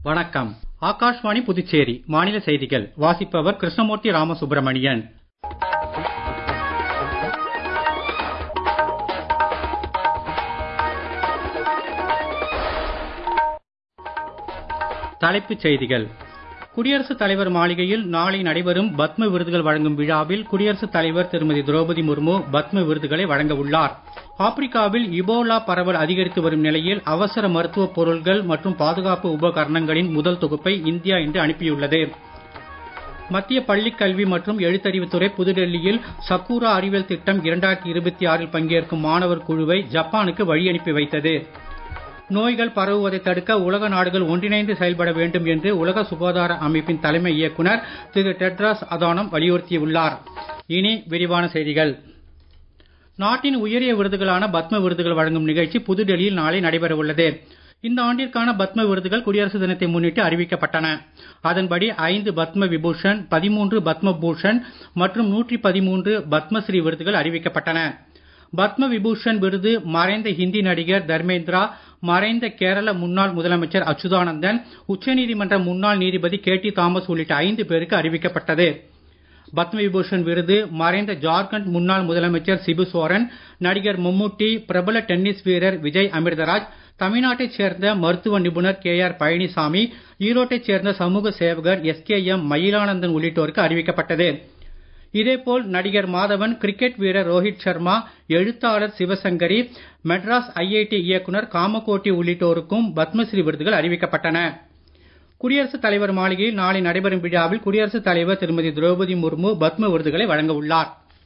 வணக்கம் ஆகாஷ்வாணி புதுச்சேரி மாநில செய்திகள் வாசிப்பவர் கிருஷ்ணமூர்த்தி ராமசுப்ரமணியன் தலைப்புச் செய்திகள் குடியரசுத் தலைவர் மாளிகையில் நாளை நடைபெறும் பத்ம விருதுகள் வழங்கும் விழாவில் குடியரசுத் தலைவர் திருமதி திரௌபதி முர்மு பத்ம விருதுகளை வழங்க உள்ளார் ஆப்பிரிக்காவில் இபோலா பரவல் அதிகரித்து வரும் நிலையில் அவசர மருத்துவ பொருள்கள் மற்றும் பாதுகாப்பு உபகரணங்களின் முதல் தொகுப்பை இந்தியா இன்று அனுப்பியுள்ளது மத்திய பள்ளிக் கல்வி மற்றும் எழுத்தறிவுத்துறை புதுடெல்லியில் சக்கூரா அறிவியல் திட்டம் இரண்டாயிரத்தி இருபத்தி ஆறில் பங்கேற்கும் மாணவர் குழுவை ஜப்பானுக்கு வழி அனுப்பி வைத்தது நோய்கள் பரவுவதை தடுக்க உலக நாடுகள் ஒன்றிணைந்து செயல்பட வேண்டும் என்று உலக சுகாதார அமைப்பின் தலைமை இயக்குனர் திரு டெட்ராஸ் அதானம் வலியுறுத்தியுள்ளார் இனி விரிவான செய்திகள் நாட்டின் உயரிய விருதுகளான பத்ம விருதுகள் வழங்கும் நிகழ்ச்சி புதுடெல்லியில் நாளை நடைபெற உள்ளது இந்த ஆண்டிற்கான பத்ம விருதுகள் குடியரசு தினத்தை முன்னிட்டு அறிவிக்கப்பட்டன அதன்படி ஐந்து பத்ம விபூஷன் பதிமூன்று பத்ம பூஷன் மற்றும் நூற்றி பதிமூன்று பத்மஸ்ரீ விருதுகள் அறிவிக்கப்பட்டன பத்ம விபூஷன் விருது மறைந்த ஹிந்தி நடிகர் தர்மேந்திரா மறைந்த கேரள முன்னாள் முதலமைச்சர் அச்சுதானந்தன் உச்சநீதிமன்ற முன்னாள் நீதிபதி கே டி தாமஸ் உள்ளிட்ட ஐந்து பேருக்கு அறிவிக்கப்பட்டது பத்ம விபூஷன் விருது மறைந்த ஜார்க்கண்ட் முன்னாள் முதலமைச்சர் சிபு சோரன் நடிகர் மம்முட்டி பிரபல டென்னிஸ் வீரர் விஜய் அமிர்தராஜ் தமிழ்நாட்டைச் சேர்ந்த மருத்துவ நிபுணர் கே ஆர் பழனிசாமி ஈரோட்டைச் சேர்ந்த சமூக சேவகர் எஸ் கே எம் மயிலானந்தன் உள்ளிட்டோருக்கு அறிவிக்கப்பட்டது இதேபோல் நடிகர் மாதவன் கிரிக்கெட் வீரர் ரோஹித் சர்மா எழுத்தாளர் சிவசங்கரி மெட்ராஸ் ஐஐடி இயக்குனர் காமகோட்டி உள்ளிட்டோருக்கும் பத்மஸ்ரீ விருதுகள் அறிவிக்கப்பட்டன குடியரசுத் தலைவர் மாளிகையில் நாளை நடைபெறும் விழாவில் குடியரசுத் தலைவர் திருமதி திரௌபதி முர்மு பத்ம விருதுகளை வழங்க உள்ளார்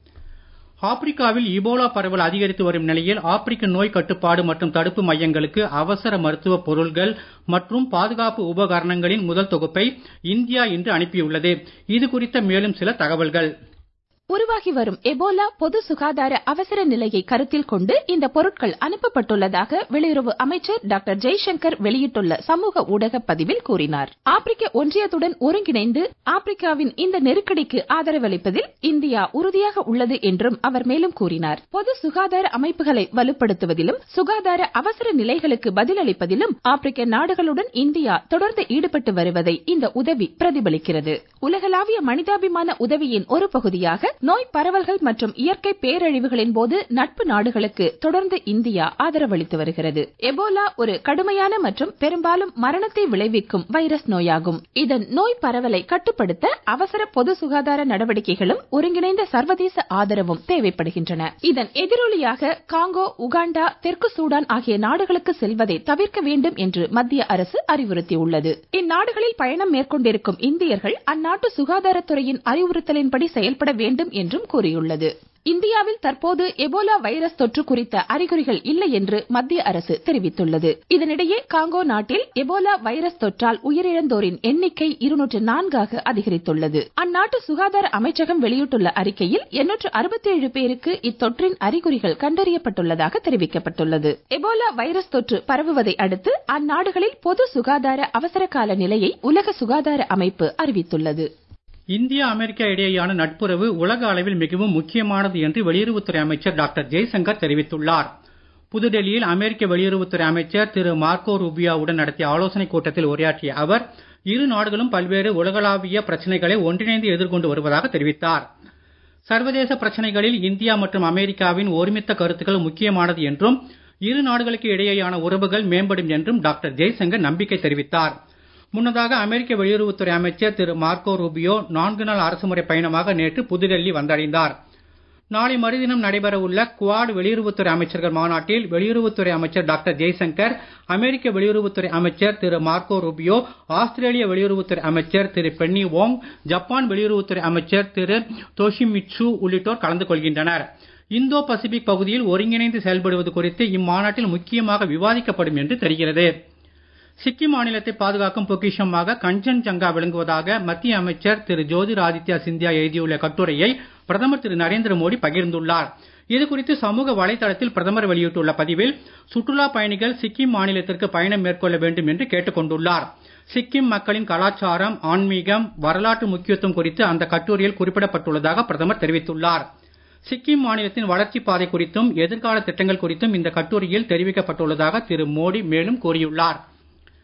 ஆப்பிரிக்காவில் இபோலா பரவல் அதிகரித்து வரும் நிலையில் ஆப்பிரிக்க நோய் கட்டுப்பாடு மற்றும் தடுப்பு மையங்களுக்கு அவசர மருத்துவ பொருள்கள் மற்றும் பாதுகாப்பு உபகரணங்களின் முதல் தொகுப்பை இந்தியா இன்று அனுப்பியுள்ளது இது குறித்த மேலும் சில தகவல்கள் உருவாகி வரும் எபோலா பொது சுகாதார அவசர நிலையை கருத்தில் கொண்டு இந்த பொருட்கள் அனுப்பப்பட்டுள்ளதாக வெளியுறவு அமைச்சர் டாக்டர் ஜெய்சங்கர் வெளியிட்டுள்ள சமூக ஊடக பதிவில் கூறினார் ஆப்பிரிக்க ஒன்றியத்துடன் ஒருங்கிணைந்து ஆப்பிரிக்காவின் இந்த நெருக்கடிக்கு ஆதரவளிப்பதில் இந்தியா உறுதியாக உள்ளது என்றும் அவர் மேலும் கூறினார் பொது சுகாதார அமைப்புகளை வலுப்படுத்துவதிலும் சுகாதார அவசர நிலைகளுக்கு பதிலளிப்பதிலும் ஆப்பிரிக்க நாடுகளுடன் இந்தியா தொடர்ந்து ஈடுபட்டு வருவதை இந்த உதவி பிரதிபலிக்கிறது உலகளாவிய மனிதாபிமான உதவியின் ஒரு பகுதியாக நோய் பரவல்கள் மற்றும் இயற்கை பேரழிவுகளின் போது நட்பு நாடுகளுக்கு தொடர்ந்து இந்தியா ஆதரவளித்து வருகிறது எபோலா ஒரு கடுமையான மற்றும் பெரும்பாலும் மரணத்தை விளைவிக்கும் வைரஸ் நோயாகும் இதன் நோய் பரவலை கட்டுப்படுத்த அவசர பொது சுகாதார நடவடிக்கைகளும் ஒருங்கிணைந்த சர்வதேச ஆதரவும் தேவைப்படுகின்றன இதன் எதிரொலியாக காங்கோ உகாண்டா தெற்கு சூடான் ஆகிய நாடுகளுக்கு செல்வதை தவிர்க்க வேண்டும் என்று மத்திய அரசு அறிவுறுத்தியுள்ளது இந்நாடுகளில் பயணம் மேற்கொண்டிருக்கும் இந்தியர்கள் அந்நாட்டு சுகாதாரத்துறையின் அறிவுறுத்தலின்படி செயல்பட வேண்டும் வேண்டும் என்றும் கூறியுள்ளது இந்தியாவில் தற்போது எபோலா வைரஸ் தொற்று குறித்த அறிகுறிகள் இல்லை என்று மத்திய அரசு தெரிவித்துள்ளது இதனிடையே காங்கோ நாட்டில் எபோலா வைரஸ் தொற்றால் உயிரிழந்தோரின் எண்ணிக்கை இருநூற்று நான்காக அதிகரித்துள்ளது அந்நாட்டு சுகாதார அமைச்சகம் வெளியிட்டுள்ள அறிக்கையில் எண்ணூற்று அறுபத்தேழு பேருக்கு இத்தொற்றின் அறிகுறிகள் கண்டறியப்பட்டுள்ளதாக தெரிவிக்கப்பட்டுள்ளது எபோலா வைரஸ் தொற்று பரவுவதை அடுத்து அந்நாடுகளில் பொது சுகாதார அவசர கால நிலையை உலக சுகாதார அமைப்பு அறிவித்துள்ளது இந்தியா அமெரிக்கா இடையேயான நட்புறவு உலக அளவில் மிகவும் முக்கியமானது என்று வெளியுறவுத்துறை அமைச்சர் டாக்டர் ஜெய்சங்கர் தெரிவித்துள்ளார் புதுடெல்லியில் அமெரிக்க வெளியுறவுத்துறை அமைச்சர் திரு மார்க்கோ ரூபியாவுடன் நடத்திய ஆலோசனைக் கூட்டத்தில் உரையாற்றிய அவர் இரு நாடுகளும் பல்வேறு உலகளாவிய பிரச்சனைகளை ஒன்றிணைந்து எதிர்கொண்டு வருவதாக தெரிவித்தார் சர்வதேச பிரச்சனைகளில் இந்தியா மற்றும் அமெரிக்காவின் ஒருமித்த கருத்துக்கள் முக்கியமானது என்றும் இரு நாடுகளுக்கு இடையேயான உறவுகள் மேம்படும் என்றும் டாக்டர் ஜெய்சங்கர் நம்பிக்கை தெரிவித்தார் முன்னதாக அமெரிக்க வெளியுறவுத்துறை அமைச்சர் திரு மார்க்கோ ரூபியோ நான்கு நாள் அரசுமுறை பயணமாக நேற்று புதுடெல்லி வந்தடைந்தார் நாளை மறுதினம் நடைபெற உள்ள குவாட் வெளியுறவுத்துறை அமைச்சர்கள் மாநாட்டில் வெளியுறவுத்துறை அமைச்சர் டாக்டர் ஜெய்சங்கர் அமெரிக்க வெளியுறவுத்துறை அமைச்சர் திரு மார்க்கோ ரூபியோ ஆஸ்திரேலிய வெளியுறவுத்துறை அமைச்சர் திரு பென்னி வோங் ஜப்பான் வெளியுறவுத்துறை அமைச்சர் திரு தோஷிமிட்சு உள்ளிட்டோர் கலந்து கொள்கின்றனர் இந்தோ பசிபிக் பகுதியில் ஒருங்கிணைந்து செயல்படுவது குறித்து இம்மாநாட்டில் முக்கியமாக விவாதிக்கப்படும் என்று தெரிகிறது சிக்கிம் மாநிலத்தை பாதுகாக்கும் பொக்கிஷமாக கஞ்சன்ஜங்கா விளங்குவதாக மத்திய அமைச்சர் திரு ஜோதிர் ஆதித்யா சிந்தியா எழுதியுள்ள கட்டுரையை பிரதமர் திரு நரேந்திர மோடி பகிர்ந்துள்ளார் இது குறித்து சமூக வலைதளத்தில் பிரதமர் வெளியிட்டுள்ள பதிவில் சுற்றுலா பயணிகள் சிக்கிம் மாநிலத்திற்கு பயணம் மேற்கொள்ள வேண்டும் என்று கேட்டுக் கொண்டுள்ளார் சிக்கிம் மக்களின் கலாச்சாரம் ஆன்மீகம் வரலாற்று முக்கியத்துவம் குறித்து அந்த கட்டுரையில் குறிப்பிடப்பட்டுள்ளதாக பிரதமர் தெரிவித்துள்ளார் சிக்கிம் மாநிலத்தின் வளர்ச்சி பாதை குறித்தும் எதிர்கால திட்டங்கள் குறித்தும் இந்த கட்டுரையில் தெரிவிக்கப்பட்டுள்ளதாக திரு மோடி மேலும் கூறியுள்ளார்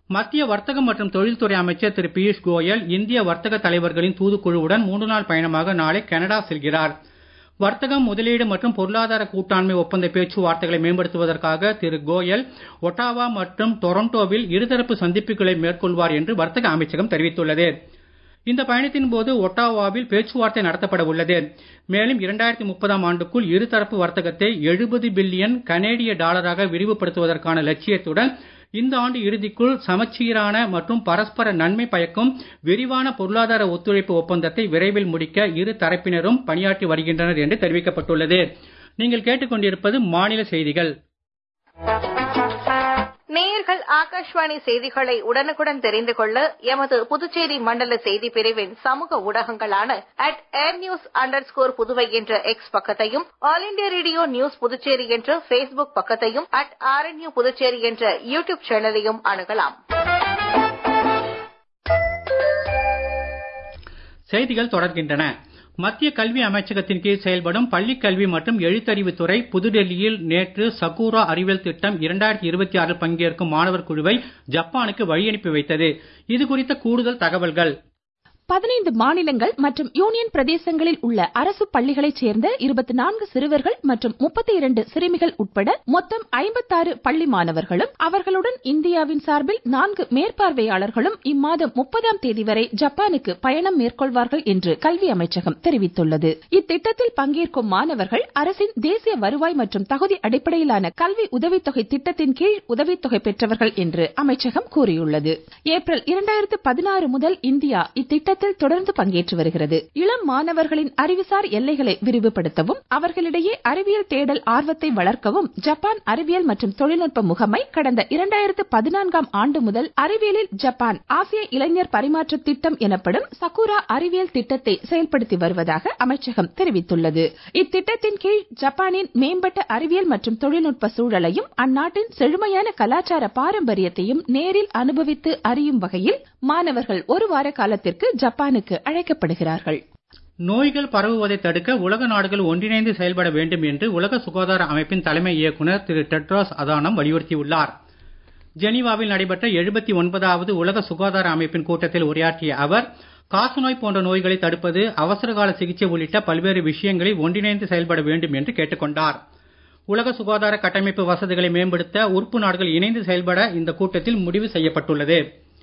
மத்திய வர்த்தகம் மற்றும் தொழில்துறை அமைச்சர் திரு பியூஷ் கோயல் இந்திய வர்த்தக தலைவர்களின் தூதுக்குழுவுடன் மூன்று நாள் பயணமாக நாளை கனடா செல்கிறார் வர்த்தகம் முதலீடு மற்றும் பொருளாதார கூட்டாண்மை ஒப்பந்த பேச்சுவார்த்தைகளை மேம்படுத்துவதற்காக திரு கோயல் ஒட்டாவா மற்றும் டொரண்டோவில் இருதரப்பு சந்திப்புகளை மேற்கொள்வார் என்று வர்த்தக அமைச்சகம் தெரிவித்துள்ளது இந்த பயணத்தின் போது ஒட்டாவாவில் பேச்சுவார்த்தை நடத்தப்பட உள்ளது மேலும் இரண்டாயிரத்தி முப்பதாம் ஆண்டுக்குள் இருதரப்பு வர்த்தகத்தை எழுபது பில்லியன் கனேடிய டாலராக விரிவுபடுத்துவதற்கான லட்சியத்துடன் இந்த ஆண்டு இறுதிக்குள் சமச்சீரான மற்றும் பரஸ்பர நன்மை பயக்கும் விரிவான பொருளாதார ஒத்துழைப்பு ஒப்பந்தத்தை விரைவில் முடிக்க இரு தரப்பினரும் பணியாற்றி வருகின்றனர் என்று தெரிவிக்கப்பட்டுள்ளது நீங்கள் கேட்டுக்கொண்டிருப்பது மாநில செய்திகள் நேயர்கள் ஆகாஷ்வாணி செய்திகளை உடனுக்குடன் தெரிந்து கொள்ள எமது புதுச்சேரி மண்டல செய்தி பிரிவின் சமூக ஊடகங்களான at air news under score Puduvai என்ற எக்ஸ் பக்கத்தையும் All India Radio news Puducherry என்ற பேஸ்புக் பக்கத்தையும் அட் ஆர்என்யூ புதுச்சேரி என்ற யூ டியூப் சேனலையும் அணுகலாம் செய்திகள் தொடர்கின்றன மத்திய கல்வி அமைச்சகத்தின் கீழ் செயல்படும் பள்ளிக் கல்வி மற்றும் எழுத்தறிவுத் துறை புதுடெல்லியில் நேற்று சகூரா அறிவியல் திட்டம் இரண்டாயிரத்தி இருபத்தி ஆறில் பங்கேற்கும் மாணவர் குழுவை ஜப்பானுக்கு வழியனுப்பி வைத்தது இது குறித்த கூடுதல் தகவல்கள் பதினைந்து மாநிலங்கள் மற்றும் யூனியன் பிரதேசங்களில் உள்ள அரசு பள்ளிகளைச் சேர்ந்த இருபத்தி நான்கு சிறுவர்கள் மற்றும் முப்பத்தி இரண்டு சிறுமிகள் உட்பட மொத்தம் ஐம்பத்தாறு பள்ளி மாணவர்களும் அவர்களுடன் இந்தியாவின் சார்பில் நான்கு மேற்பார்வையாளர்களும் இம்மாதம் முப்பதாம் தேதி வரை ஜப்பானுக்கு பயணம் மேற்கொள்வார்கள் என்று கல்வி அமைச்சகம் தெரிவித்துள்ளது இத்திட்டத்தில் பங்கேற்கும் மாணவர்கள் அரசின் தேசிய வருவாய் மற்றும் தகுதி அடிப்படையிலான கல்வி உதவித்தொகை திட்டத்தின் கீழ் உதவித்தொகை பெற்றவர்கள் என்று அமைச்சகம் கூறியுள்ளது ஏப்ரல் இரண்டாயிரத்து பதினாறு முதல் இந்தியா இத்திட்ட திட்டத்தில் தொடர்ந்து பங்கேற்று வருகிறது இளம் மாணவர்களின் அறிவுசார் எல்லைகளை விரிவுபடுத்தவும் அவர்களிடையே அறிவியல் தேடல் ஆர்வத்தை வளர்க்கவும் ஜப்பான் அறிவியல் மற்றும் தொழில்நுட்ப முகமை கடந்த இரண்டாயிரத்து பதினான்காம் ஆண்டு முதல் அறிவியலில் ஜப்பான் ஆசிய இளைஞர் பரிமாற்ற திட்டம் எனப்படும் சகுரா அறிவியல் திட்டத்தை செயல்படுத்தி வருவதாக அமைச்சகம் தெரிவித்துள்ளது இத்திட்டத்தின் கீழ் ஜப்பானின் மேம்பட்ட அறிவியல் மற்றும் தொழில்நுட்ப சூழலையும் அந்நாட்டின் செழுமையான கலாச்சார பாரம்பரியத்தையும் நேரில் அனுபவித்து அறியும் வகையில் மாணவர்கள் ஒரு வார காலத்திற்கு ஜப்பானுக்கு அழைக்கப்படுகிறார்கள் நோய்கள் பரவுவதை தடுக்க உலக நாடுகள் ஒன்றிணைந்து செயல்பட வேண்டும் என்று உலக சுகாதார அமைப்பின் தலைமை இயக்குநர் திரு டெட்ராஸ் அதானம் வலியுறுத்தியுள்ளார் ஜெனீவாவில் நடைபெற்ற எழுபத்தி ஒன்பதாவது உலக சுகாதார அமைப்பின் கூட்டத்தில் உரையாற்றிய அவர் காசநோய் போன்ற நோய்களை தடுப்பது அவசரகால சிகிச்சை உள்ளிட்ட பல்வேறு விஷயங்களில் ஒன்றிணைந்து செயல்பட வேண்டும் என்று கேட்டுக்கொண்டார் உலக சுகாதார கட்டமைப்பு வசதிகளை மேம்படுத்த உறுப்பு நாடுகள் இணைந்து செயல்பட இந்த கூட்டத்தில் முடிவு செய்யப்பட்டுள்ளது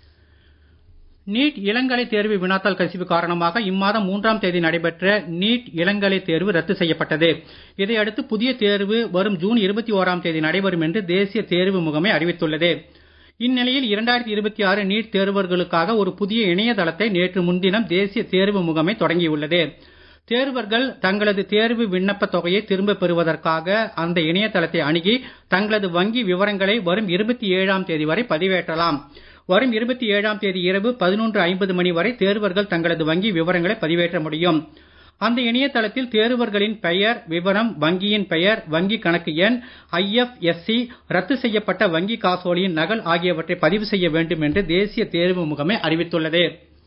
நீட் இளங்கலை தேர்வு வினாத்தாள் கசிவு காரணமாக இம்மாதம் மூன்றாம் தேதி நடைபெற்ற நீட் இளங்கலை தேர்வு ரத்து செய்யப்பட்டது இதையடுத்து புதிய தேர்வு வரும் ஜூன் இருபத்தி ஓராம் தேதி நடைபெறும் என்று தேசிய தேர்வு முகமை அறிவித்துள்ளது இந்நிலையில் இரண்டாயிரத்தி இருபத்தி ஆறு நீட் தேர்வர்களுக்காக ஒரு புதிய இணையதளத்தை நேற்று முன்தினம் தேசிய தேர்வு முகமை தொடங்கியுள்ளது தேர்வர்கள் தங்களது தேர்வு விண்ணப்ப தொகையை திரும்ப பெறுவதற்காக அந்த இணையதளத்தை அணுகி தங்களது வங்கி விவரங்களை வரும் இருபத்தி ஏழாம் தேதி வரை பதிவேற்றலாம் வரும் இருபத்தி ஏழாம் தேதி இரவு பதினொன்று ஐம்பது மணி வரை தேர்வர்கள் தங்களது வங்கி விவரங்களை பதிவேற்ற முடியும் அந்த இணையதளத்தில் தேர்வர்களின் பெயர் விவரம் வங்கியின் பெயர் வங்கி கணக்கு எண் ஐஎஃப்எஸ்சி ரத்து செய்யப்பட்ட வங்கி காசோலியின் நகல் ஆகியவற்றை பதிவு செய்ய வேண்டும் என்று தேசிய தேர்வு முகமை அறிவித்துள்ளது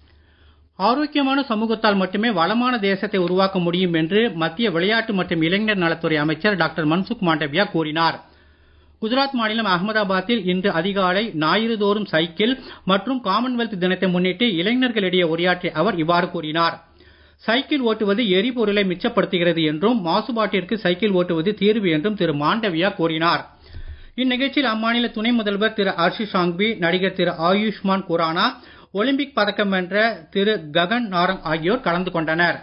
ஆரோக்கியமான சமூகத்தால் மட்டுமே வளமான தேசத்தை உருவாக்க முடியும் என்று மத்திய விளையாட்டு மற்றும் இளைஞர் நலத்துறை அமைச்சர் டாக்டர் மன்சுக் மாண்டவியா கூறினார் குஜராத் மாநிலம் அகமதாபாத்தில் இன்று அதிகாலை ஞாயிறுதோறும் சைக்கிள் மற்றும் காமன்வெல்த் தினத்தை முன்னிட்டு இளைஞர்களிடையே உரையாற்றிய அவர் இவ்வாறு கூறினார் சைக்கிள் ஓட்டுவது எரிபொருளை மிச்சப்படுத்துகிறது என்றும் மாசுபாட்டிற்கு சைக்கிள் ஓட்டுவது தீர்வு என்றும் திரு மாண்டவியா கூறினார் இந்நிகழ்ச்சியில் அம்மாநில துணை முதல்வர் திரு அர்ஷி சாங்வி நடிகர் திரு ஆயுஷ்மான் குரானா ஒலிம்பிக் பதக்கம் வென்ற திரு ககன் நாரங் ஆகியோர் கலந்து கொண்டனர்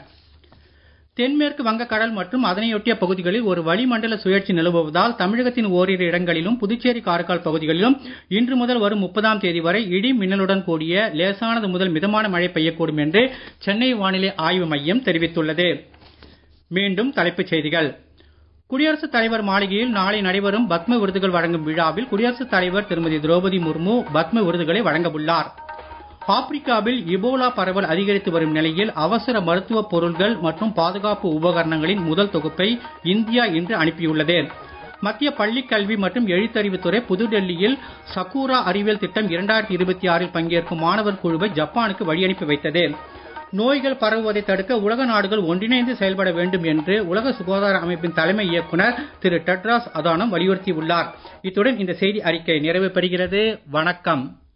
தென்மேற்கு வங்கக்கடல் மற்றும் அதனையொட்டிய பகுதிகளில் ஒரு வளிமண்டல சுழற்சி நிலவுவதால் தமிழகத்தின் ஓரிரு இடங்களிலும் புதுச்சேரி காரைக்கால் பகுதிகளிலும் இன்று முதல் வரும் முப்பதாம் தேதி வரை இடி மின்னலுடன் கூடிய லேசானது முதல் மிதமான மழை பெய்யக்கூடும் என்று சென்னை வானிலை ஆய்வு மையம் தெரிவித்துள்ளது மீண்டும் தலைப்புச் செய்திகள் குடியரசுத் தலைவர் மாளிகையில் நாளை நடைபெறும் பத்ம விருதுகள் வழங்கும் விழாவில் குடியரசுத் தலைவர் திருமதி திரௌபதி முர்மு பத்ம விருதுகளை வழங்க உள்ளார் ஆப்பிரிக்காவில் இபோலா பரவல் அதிகரித்து வரும் நிலையில் அவசர மருத்துவ பொருள்கள் மற்றும் பாதுகாப்பு உபகரணங்களின் முதல் தொகுப்பை இந்தியா இன்று அனுப்பியுள்ளது மத்திய பள்ளிக் கல்வி மற்றும் எழுத்தறிவுத்துறை புதுடெல்லியில் சக்கூரா அறிவியல் திட்டம் இரண்டாயிரத்தி இருபத்தி ஆறில் பங்கேற்கும் மாணவர் குழுவை ஜப்பானுக்கு வழியனுப்பி வைத்தது நோய்கள் பரவுவதை தடுக்க உலக நாடுகள் ஒன்றிணைந்து செயல்பட வேண்டும் என்று உலக சுகாதார அமைப்பின் தலைமை இயக்குனர் திரு டெட்ராஸ் அதானம் வலியுறுத்தியுள்ளார் இத்துடன் இந்த செய்தி அறிக்கை நிறைவு பெறுகிறது வணக்கம்